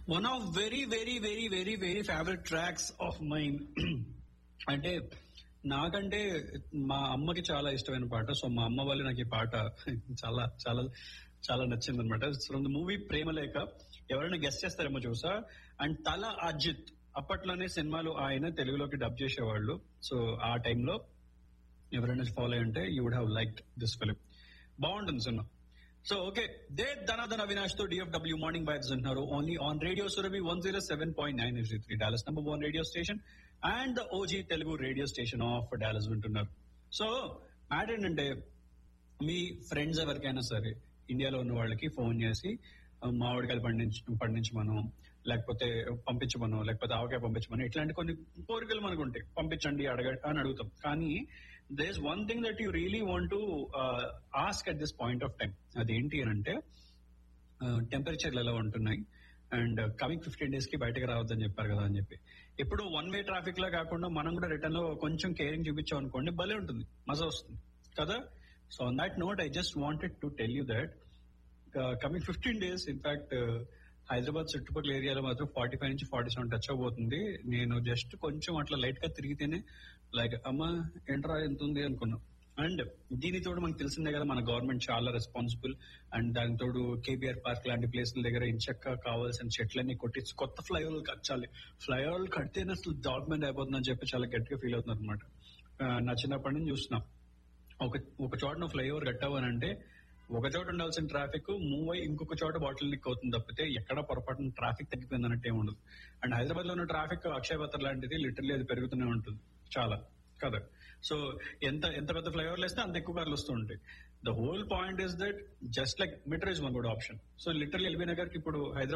one of very very very very very favourite tracks of mind అంటే నాకంటే మా అమ్మకి చాలా ఇష్టమైన పాట సో మా అమ్మ వల్ల నాకు ఈ పాట చాలా చాలా చాలా నచ్చింది అనమాట ఫ్రమ్ ద మూవీ ప్రేమలేఖ ఎవరైనా గెస్ట్ చేస్తారేమో చూసా అండ్ తల అజిత్ అప్పట్లోనే సినిమాలు ఆయన తెలుగులోకి డబ్ చేసేవాళ్ళు సో ఆ టైంలో ఎవరైనా ఫాలో అయి ఉంటే you would have like this film బాగుంటుంది సినిమా సో ఓకే దే ధనాధన అవినాష్ తో డిఎఫ్డబ్ల్యూ మార్నింగ్ బైట్స్ ఉంటున్నారు only on radio Surabhi one zero seven point nine three Dallas number one radio station and the OG Telugu radio station of Dallas వింటున్నారు so matter ఏంటంటే మీ friends ఎవరికైనా సరే ఇండియాలో ఉన్న వాళ్ళకి ఫోన్ చేసి మామిడికాయలు పండించ పండించమను లేకపోతే పంపించమను లేకపోతే ఆవకాయ పంపించమను ఇట్లాంటి కొన్ని కోరికలు మనకు ఉంటాయి పంపించండి అడగ అని అడుగుతాం కానీ there is one thing that you really want to ask at this point of time అదేంటి అని అంటే టెంపరేచర్లు ఎలా ఉంటున్నాయి అండ్ కమింగ్ ఫిఫ్టీన్ డేస్ కి బయటకు రావద్దని చెప్పారు కదా అని చెప్పి ఇప్పుడు వన్ వే ట్రాఫిక్ లో కాకుండా మనం కూడా రిటర్న్ లో కొంచెం కేరింగ్ చూపించాం అనుకోండి భలే ఉంటుంది మజా వస్తుంది కదా so on that note I just wanted to tell you that coming fifteen days in fact Hyderabad చుట్టుపక్కల ఏరియాలో మాత్రం ఫార్టీ ఫైవ్ నుంచి ఫార్టీ సెవెన్ టచ్ అవబోతుంది నేను జస్ట్ కొంచెం అట్లా లైట్ గా తిరిగితేనే లైక్ అమ్మ ఏంట్రా ఎంత ఉంది అనుకున్నాం అండ్ దీనితో మనకు తెలిసిందే కదా మన గవర్నమెంట్ చాలా రెస్పాన్సిబుల్ అండ్ దానితోడు కేబీఆర్ పార్క్ లాంటి ప్లేసుల దగ్గర ఇంచక్క కావాల్సిన చెట్లన్నీ కొట్టించి కొత్త ఫ్లైఓవర్లు కట్టాలి ఫ్లైఓవర్లు కడితేనే అసలు డెవలప్మెంట్ అయిపోతుందని చెప్పి చాలా గట్టిగా ఫీల్ అవుతున్నారు అనమాట నా చిన్నప్పటి నుంచి చూస్తున్నాం ఒక ఒక చోట ఫ్లైఓవర్ కట్టావు అని అంటే ఒక చోట ఉండాల్సిన ట్రాఫిక్ మూవ్ అయ్యి ఇంకొక చోట బాటిల్ లిక్ అవుతుంది తప్పితే ఎక్కడ పొరపాటున ట్రాఫిక్ తగ్గిపోయింది అన్నట్టు ఏమి ఉండదు అండ్ హైదరాబాద్ లో ఉన్న ట్రాఫిక్ అక్షయపత్ర లాంటిది లిటరలీ అది పెరుగుతూనే ఉంటుంది చాలా కదా సో ఎంత ఎంత పెద్ద ఫ్లైఓవర్లు వేస్తే అంత ఎక్కువ కార్లు వస్తూ ఉంటాయి the whole point is that just like metro is one good option so literally LB Nagar కి ఇప్పుడు హైదరాబాద్